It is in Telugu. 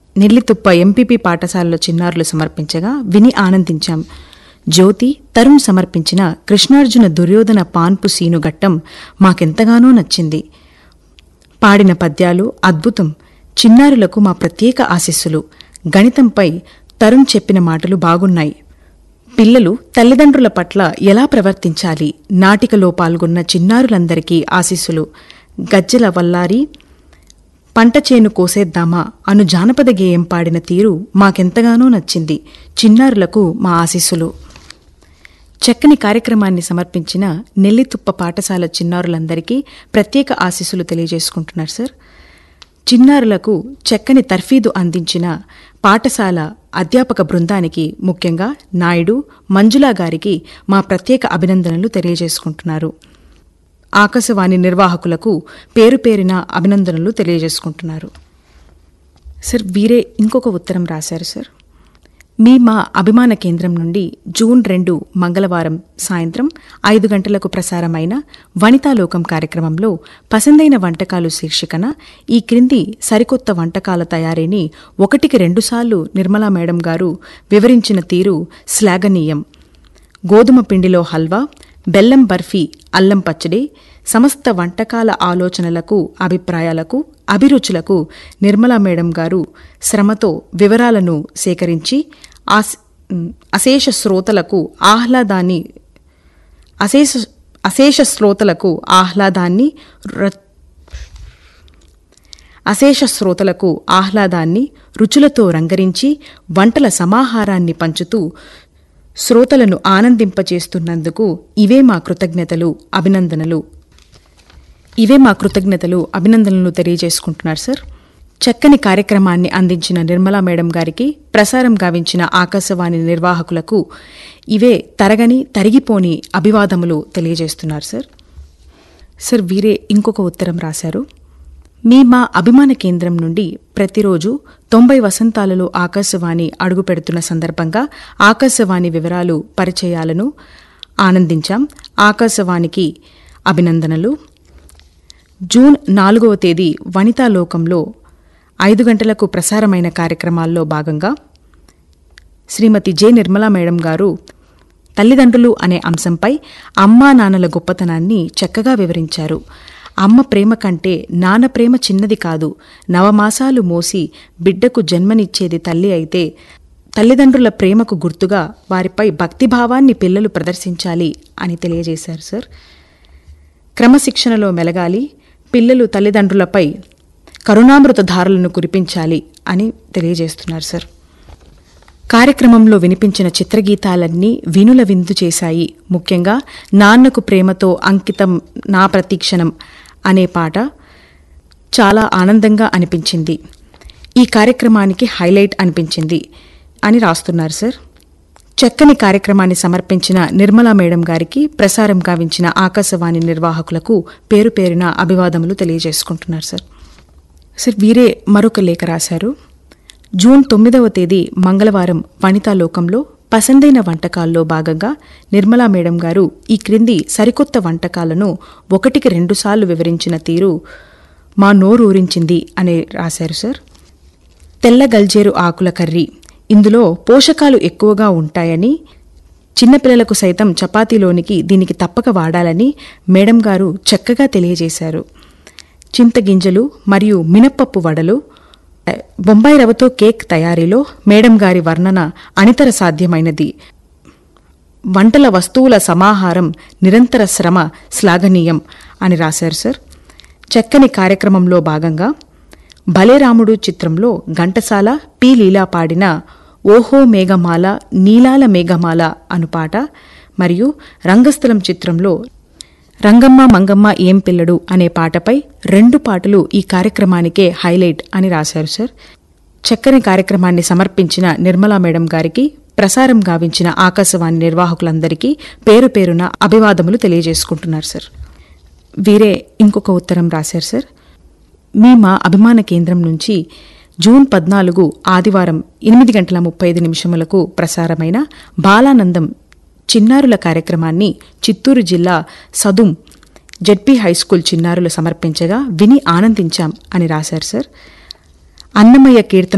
నెల్లితుప్ప ఎంపీపీ పాఠశాలలో చిన్నారులు సమర్పించగా విని ఆనందించాం జ్యోతి తరుణ్ సమర్పించిన కృష్ణార్జున దుర్యోధన పాన్పు సీను ఘట్టం మాకెంతగానో నచ్చింది పాడిన పద్యాలు అద్భుతం చిన్నారులకు మా ప్రత్యేక ఆశీస్సులు గణితంపై తరుణ్ చెప్పిన మాటలు బాగున్నాయి పిల్లలు తల్లిదండ్రుల పట్ల ఎలా ప్రవర్తించాలి నాటికలో పాల్గొన్న చిన్నారులందరికీ ఆశీస్సులు గజ్జెల వల్లారి పంట చేను కోసేద్దామా అను జానపద గేయం పాడిన తీరు మాకెంతగానో నచ్చింది చిన్నారులకు మా ఆశీస్సులు చక్కని కార్యక్రమాన్ని సమర్పించిన నెల్లితుప్ప పాఠశాల చిన్నారులందరికీ ప్రత్యేక ఆశీస్సులు తెలియజేసుకుంటున్నారు సార్ చిన్నారులకు చక్కని తర్ఫీదు అందించిన పాఠశాల అధ్యాపక బృందానికి ముఖ్యంగా నాయుడు మంజులా గారికి మా ప్రత్యేక అభినందనలు తెలియజేసుకుంటున్నారు ఆకాశవాణి నిర్వాహకులకు పేరు పేరిన అభినందనలు తెలియజేసుకుంటున్నారు సార్ వీరే ఇంకొక ఉత్తరం రాశారు సార్ మీ మా అభిమాన కేంద్రం నుండి జూన్ రెండు మంగళవారం సాయంత్రం ఐదు గంటలకు ప్రసారమైన వనితాలోకం కార్యక్రమంలో పసందైన వంటకాలు శీర్షికన ఈ క్రింది సరికొత్త వంటకాల తయారీని ఒకటికి రెండుసార్లు నిర్మలా మేడం గారు వివరించిన తీరు శ్లాఘనీయం గోధుమ పిండిలో హల్వా బెల్లం బర్ఫీ అల్లం పచ్చడి సమస్త వంటకాల ఆలోచనలకు అభిప్రాయాలకు అభిరుచులకు నిర్మలా మేడం గారు శ్రమతో వివరాలను సేకరించి ఆస్- అశేష శ్రోతలకు ఆహ్లాదాన్ని అశేష అశేష శ్రోతలకు ఆహ్లాదాన్ని ర- అశేష శ్రోతలకు ఆహ్లాదాన్ని రుచులతో రంగరించి వంటల సమాహారాన్ని పంచుతూ శ్రోతలను ఆనందింపచేస్తున్నందుకు ఇవే మా కృతజ్ఞతలు అభినందనలు ఇవే మా కృతజ్ఞతలు అభినందనలు తెలియజేసుకుంటున్నారు సార్ చక్కని కార్యక్రమాన్ని అందించిన నిర్మలా మేడం గారికి ప్రసారం గావించిన ఆకాశవాణి నిర్వాహకులకు ఇవే తరగని తరిగిపోని అభివాదములు తెలియజేస్తున్నారు సార్ సార్ వీరే ఇంకొక ఉత్తరం రాశారు మీ మా అభిమాన కేంద్రం నుండి ప్రతిరోజు తొంభై వసంతాలలో ఆకాశవాణి అడుగు పెడుతున్న సందర్భంగా ఆకాశవాణి వివరాలు పరిచయాలను ఆనందించాం ఆకాశవాణికి అభినందనలు జూన్ నాలుగవ తేదీ వనితా లోకంలో ఐదు గంటలకు ప్రసారమైన కార్యక్రమాల్లో భాగంగా శ్రీమతి జె నిర్మలా మేడం గారు తల్లిదండ్రులు అనే అంశంపై అమ్మా నాన్నల గొప్పతనాన్ని చక్కగా వివరించారు అమ్మ ప్రేమ కంటే నాన్న ప్రేమ చిన్నది కాదు నవమాసాలు మోసి బిడ్డకు జన్మనిచ్చేది తల్లి అయితే తల్లిదండ్రుల ప్రేమకు గుర్తుగా వారిపై భక్తిభావాన్ని పిల్లలు ప్రదర్శించాలి అని తెలియజేశారు సార్ క్రమశిక్షణలో మెలగాలి పిల్లలు తల్లిదండ్రులపై కరుణామృత ధారలను కురిపించాలి అని తెలియజేస్తున్నారు సార్ కార్యక్రమంలో వినిపించిన చిత్రగీతాలన్నీ వినుల విందు చేశాయి ముఖ్యంగా నాన్నకు ప్రేమతో అంకితం నా ప్రతీక్షణం అనే పాట చాలా ఆనందంగా అనిపించింది ఈ కార్యక్రమానికి హైలైట్ అనిపించింది అని రాస్తున్నారు సార్ చక్కని కార్యక్రమాన్ని సమర్పించిన నిర్మలా మేడం గారికి ప్రసారం గావించిన ఆకాశవాణి నిర్వాహకులకు పేరు పేరున అభివాదములు తెలియజేసుకుంటున్నారు సార్ సార్ వీరే మరొక లేఖ రాశారు జూన్ తొమ్మిదవ తేదీ మంగళవారం వనితా లోకంలో పసందైన వంటకాల్లో భాగంగా నిర్మలా మేడం గారు ఈ క్రింది సరికొత్త వంటకాలను ఒకటికి రెండుసార్లు వివరించిన తీరు మా నోరూరించింది అని రాశారు సార్ తెల్ల గల్జేరు ఆకుల కర్రీ ఇందులో పోషకాలు ఎక్కువగా ఉంటాయని చిన్నపిల్లలకు సైతం చపాతీలోనికి దీనికి తప్పక వాడాలని మేడం గారు చక్కగా తెలియజేశారు చింతగింజలు మరియు మినప్పప్పు వడలు బొంబాయి రవ్వతో కేక్ తయారీలో మేడం గారి వర్ణన అనితర సాధ్యమైనది వంటల వస్తువుల సమాహారం నిరంతర శ్రమ శ్లాఘనీయం అని రాశారు సార్ చక్కని కార్యక్రమంలో భాగంగా భలేరాముడు చిత్రంలో ఘంటసాల పి లీలా పాడిన ఓహో మేఘమాల నీలాల మేఘమాల అను పాట మరియు రంగస్థలం చిత్రంలో రంగమ్మ మంగమ్మ ఏం పిల్లడు అనే పాటపై రెండు పాటలు ఈ కార్యక్రమానికే హైలైట్ అని రాశారు సార్ చక్కని కార్యక్రమాన్ని సమర్పించిన నిర్మలా మేడం గారికి ప్రసారం గావించిన ఆకాశవాణి నిర్వాహకులందరికీ పేరు పేరున అభివాదములు తెలియజేసుకుంటున్నారు సార్ వీరే ఇంకొక ఉత్తరం రాశారు సార్ మీ మా అభిమాన కేంద్రం నుంచి జూన్ పద్నాలుగు ఆదివారం ఎనిమిది గంటల ముప్పై ఐదు నిమిషములకు ప్రసారమైన బాలానందం చిన్నారుల కార్యక్రమాన్ని చిత్తూరు జిల్లా సదుం జెడ్పీ హైస్కూల్ చిన్నారులు సమర్పించగా విని ఆనందించాం అని రాశారు సార్ అన్నమయ్య కీర్తన